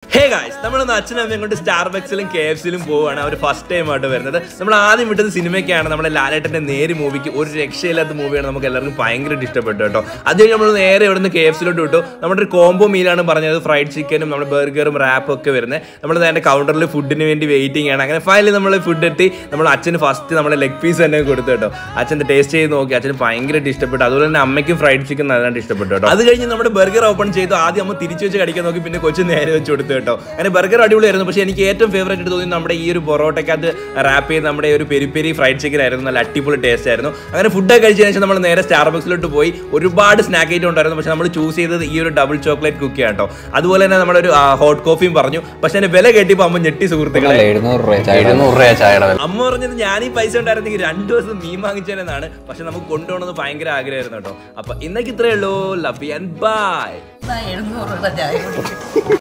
hey guys നമ്മളൊന്ന് അച്ഛനും അമ്മയും കൊണ്ട് സ്റ്റാർബക്സിലും കെ എഫ് സിയിലും പോവുകയാണ് അവർ ഫസ്റ്റ് ടൈം ആയിട്ട് വരുന്നത് നമ്മൾ ആദ്യം വിട്ടത് സിനിമയ്ക്കാണ് നമ്മുടെ ലാലേട്ടന്റെ നേര് മൂവിക്ക് ഒരു രക്ഷയില്ലാത്ത മൂവിയാണ് നമുക്ക് എല്ലാവർക്കും ഭയങ്കരമായിട്ട് ഇഷ്ടപ്പെട്ടു കേട്ടോ അത് കഴിഞ്ഞ് നമ്മൾ നേരെ ഇവിടെ നിന്ന് കെ എഫ് സിയിലോട്ട് വിട്ടു നമ്മുടെ ഒരു കോംബോ മീലാണ് പറഞ്ഞത് ഫ്രൈഡ് ചിക്കനും നമ്മുടെ ബർഗറും റാപ്പും ഒക്കെ വരുന്നത് നമ്മൾ അതിന്റെ കൗണ്ടറിൽ ഫുഡിന് വേണ്ടി വെയിറ്റിംഗ് ആണ് അങ്ങനെ ഫൈനലി നമ്മൾ ഫുഡ് എത്തി നമ്മൾ അച്ഛന് ഫസ്റ്റ് നമ്മുടെ ലെഗ് പീസ് തന്നെ കൊടുത്തു കേട്ടോ അച്ഛൻ്റെ ടേസ്റ്റ് ചെയ്ത് നോക്കി അച്ഛന് ഭയങ്കരമായിട്ട് ഇഷ്ടപ്പെട്ടു അതുപോലെ തന്നെ അമ്മയ്ക്കും ഫ്രൈഡ് ചിക്കൻ നല്ലതായിട്ട് ഇഷ്ടപ്പെട്ടു കേട്ടോ അത് കഴിഞ്ഞ് നമ്മുടെ ബർഗർ ഓപ്പൺ ചെയ്തു ആദ്യം അമ്മ തിരിച്ചു വെച്ച് കടിക്കാൻ നോക്കി പിന്നെ കൊച്ചു നേരെ വെച്ച് കൊടുത്തു കേട്ടോ അങ്ങനെ ബർഗർ അടിപൊളിയായിരുന്നു പക്ഷേ എനിക്ക് ഏറ്റവും ഫേവറേറ്റ് ആയിട്ട് തോന്നി നമ്മുടെ ഈ ഒരു പൊറോട്ടയ്ക്കകത്ത് റാപ്പ് ചെയ്ത് നമ്മുടെ ഒരു പെരി പെരി ഫ്രൈഡ് ചിക്കൻ ആയിരുന്നു നല്ല അടിപൊളി ടേസ്റ്റ് ആയിരുന്നു അങ്ങനെ ഫുഡൊക്കെ കഴിച്ചതിന് ശേഷം നമ്മൾ നേരെ സ്റ്റാർബക്സിലോട്ട് പോയി ഒരുപാട് സ്നാക്ക് ഐറ്റം ഉണ്ടായിരുന്നു പക്ഷേ നമ്മൾ ചൂസ് ചെയ്തത് ഈ ഒരു ഡബിൾ ചോക്ലേറ്റ് കുക്കി ആട്ടോ അതുപോലെ തന്നെ നമ്മളൊരു ഹോട്ട് കോഫിയും പറഞ്ഞു പക്ഷേ അതിന്റെ വില കെട്ടിയപ്പോൾ അമ്മ ഞെട്ടി സുഹൃത്തുക്കളെ എഴുന്നൂറ് രൂപ ചായ എഴുന്നൂറ് രൂപ ചായയുടെ വില അമ്മ പറഞ്ഞത് ഞാൻ ഈ പൈസ ഉണ്ടായിരുന്നെങ്കിൽ രണ്ടു ദിവസം മീൻ വാങ്ങിച്ചേനെന്നാണ് പക്ഷെ നമുക്ക് കൊണ്ടുപോകണമെന്ന് ഭയങ്കര ആഗ്രഹമായിരുന്നു കേട്ടോ അപ്പൊ ഇന്നേക്ക് ഇത്രയേ ഉള്ളൂ ലവ് ആൻഡ് ബൈ എഴുന്നൂറ് രൂപ ചായ